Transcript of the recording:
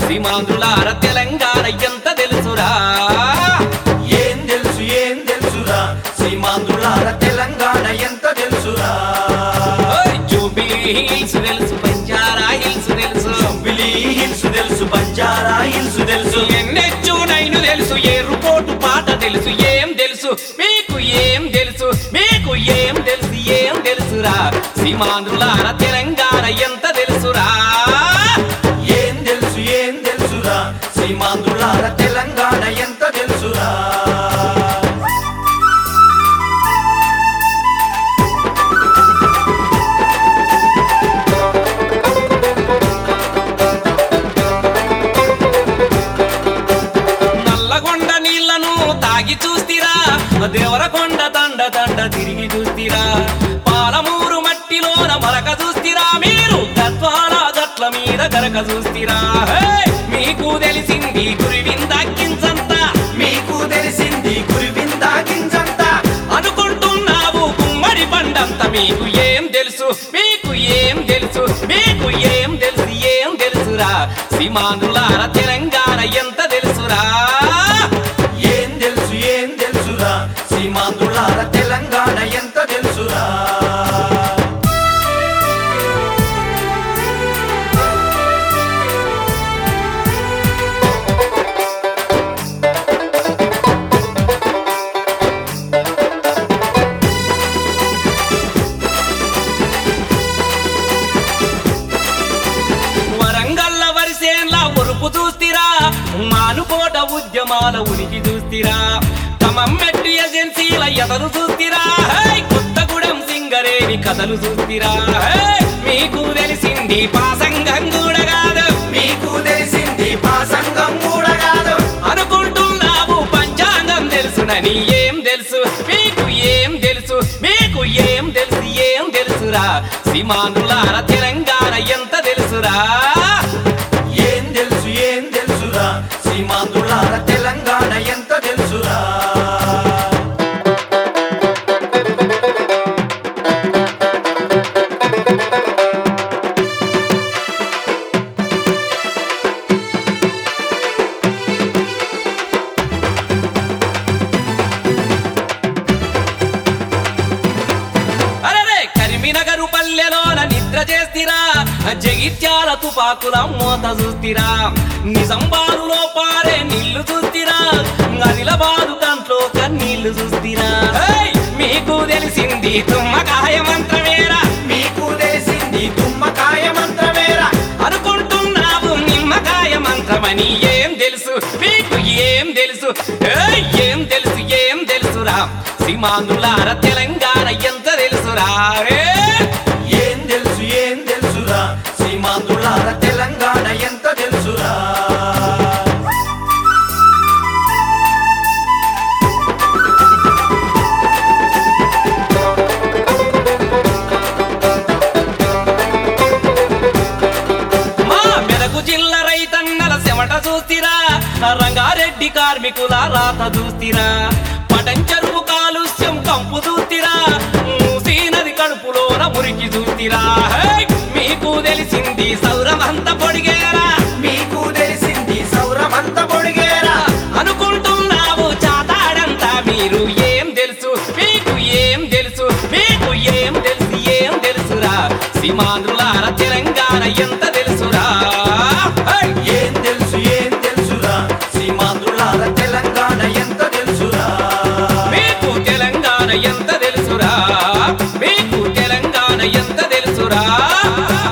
సీమాంధ్రులార తెలంగాణ ఎంత తెలుసురా ఏం తెలుసు ఏం తెలుసురా సీమాంధ్రులార తెలంగాణ ఎంత తెలుసురా ఓయ్ జూబిలీ హిల్స్ తెలుసు బంజారా హిల్స్ తెలుసు బిలీ హిల్స్ తెలుసు బంజారా హిల్స్ తెలుసు ఎన్నెచ్చు నైను తెలుసు ఎరుపోటు పాట తెలుసు ఏం తెలుసు మీకు ఏం తెలుసు మీకు ఏం తెలుసు ఏం తెలుసురా సీమాంధ్రులార తెలంగాణ ఎంత తెలుసురా ఏం తెలుసు ఏం తెలుసురా సీమాంధ్రులార తెలంగాణ ఎంత తెలుసురా నల్లగొండ నీళ్లను తాగి చూస్తిరా దేవరకొండ దండ దండ తిరిగి చూస్తిరా పాలమూరు మట్టిలోన మరక చూస్తిరా మీరు గద్వాల గట్ల మీద గరక చూస్తిరా హే! మీకు తెలిసింది గురివిందక్కించంత మీకు తెలిసింది గురివిందా గింజంత అనుకుంటున్నావు గుమ్మడి పండంత మీకు ఏం తెలుసు మీకు ఏం తెలుసు మీకు ఏం తెలుసు ఏం తెలుసురా సీమాంధ్రులార తెలంగాణ ఎంత తెలుసురా ఏం తెలుసు ఏం తెలుసురా సీమాంధ్రులార తెలంగాణ ఎంత తెలుసురా వరంగల్ల వరిసేన్ల ఉరుపు చూస్తిరా మానుకోట ఉద్యమాల ఉనికి చూస్తిరా ఖమ్మెట్టు ఏజెన్సీల ఎదరు చూస్తిరా హై! కొత్తగూడెం సింగరేణి కథలు చూస్తిరా హై! మీకు తెలిసింది పాసంగం కూడా కాదు మీకు తెలిసింది పాసంగం కూడా కాదు అనుకుంటున్నావు పంచాంగం తెలుసునని ఏం తెలుసు మీకు ఏం తెలుసు మీకు ఏం తెలుసు ఏం తెలుసురా సీమాంధ్రులార తెలంగాణ ఎంత తెలుసురా ఏం తెలుసు ఏం తెలుసురా సీమాంధ్రులార తెలంగాణ ఎంత తెలుసురా అరే కరిమినగరు పల్లెలోన నిద్ర చేస్తిరా జగిత్యాల తుపాకుల మోత చూస్తిరా నిజంబారులో పారే నీళ్లు చూస్తిరా అదిలబాదు కంట్లో కన్నీళ్లు చూస్తిరా హై! మీకు తెలిసింది తుమ్మకాయ మంత్రమేరా మీకు తెలిసింది తుమ్మకాయ మంత్రమేరా అనుకుంటున్నావు నిమ్మకాయ మంత్రమని ఏం తెలుసు మీకు ఏం తెలుసు ఏయ్! ఏం తెలుసు ఏం తెలుసురా సీమాంధ్రులార తెలంగాణ ఎంత తెలుసురా రే ఏం తెలుసు ఏం తెలుసురా సీమాంధ్రులార తెలంగాణ ఎంత తెలుసురా మా మెదకు జిల్లా రైతన్నల చెమట చూస్తిరా రంగారెడ్డి కార్మికుల రాత చూస్తిరా పటంచెరువు కాలుష్యం కంపు చూస్తిరా మూసీ నది కడుపులోన మురికి చూస్తిరా హై! మీకు తెలిసింది సౌరమంత పొడిగేరా మీకు తెలిసింది సౌరమంత పొడిగేరా అనుకుంటున్నావు చాతాడంతా మీరు ఏం తెలుసు మీకు ఏం తెలుసు మీకు ఏం తెలుసు ఏం తెలుసురా సీమాంధ్రులార తెలంగాణ ఎంత తెలుసురా హై! ఏం తెలుసు ఏం తెలుసురా సీమాంధ్రులార తెలంగాణ ఎంత తెలుసురా మీకు తెలంగాణ ఎంత తెలుసురా మీకు తెలంగాణ ఎంత తెలుసురా